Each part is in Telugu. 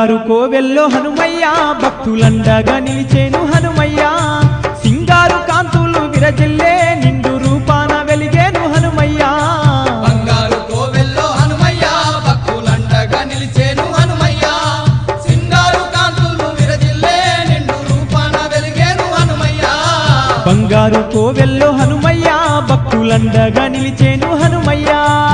బంగారు కోవెల్లో హనుమయ్య భక్తులండగా నిలిచేను హనుమయ్య సింగారు కాంతులు విరజిల్లే నిండు రూపాన వెలిగేను హనుమయ్య బంగారు కోవెల్లో హనుమయ్య భక్తులండగా నిలిచేను హనుమయ్య సింగారు కాంతులు విరజిల్లే నిండు రూపాన వెలిగేను హనుమయ్య బంగారు కోవెల్లో హనుమయ్య భక్తులండగా నిలిచేను హనుమయ్య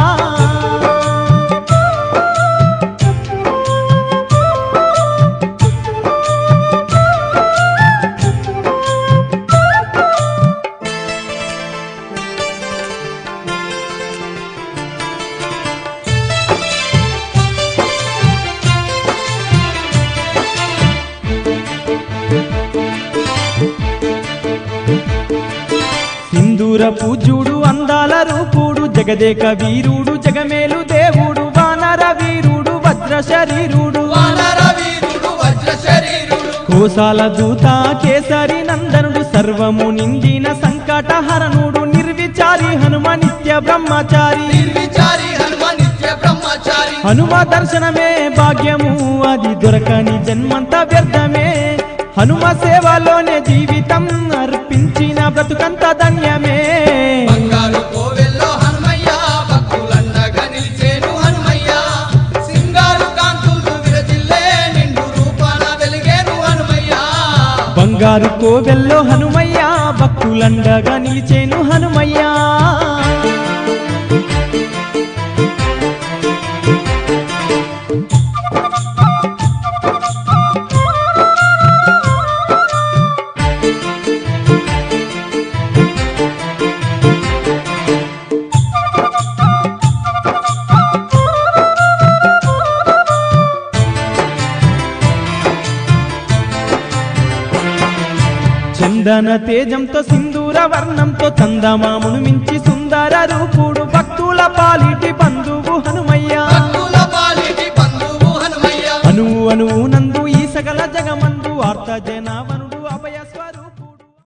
సింధూర పూజుడు అందాల రూపుడు జగదేక వీరుడు జగమేలు దేవుడు వానర వీరుడు వజ్ర శరీరుడు వానర వీరుడు వజ్ర శరీరుడు కోసాల దూత కేసరి నందనుడు సర్వము నిందిన సంకటహరణుడు నిర్విచారి హనుమ నిత్య బ్రహ్మచారి నిర్విచారి హనుమ నిత్య బ్రహ్మచారి హనుమ దర్శనమే భాగ్యము అది దొరకని జన్మంత వ్యర్థమే హనుమ సేవలోనే జీవితం అర్పించిన బ్రతుకంత ధన్యమే బంగారు కోవెల్లో హనుమయ్య భక్తులండగా నిలిచేను హనుమయ్య సింగారు కాంతులు విరజిల్లే నిండు రూపాన వెలిగేను హనుమయ్య బంగారు కోవెల్లో హనుమయ్య భక్తులండగా నిలిచేను హనుమయ్య చందన తేజంతో సింధూర వర్ణంతో చందమామును మించి సుందర రూపుడు భక్తుల పాలిటి బంధు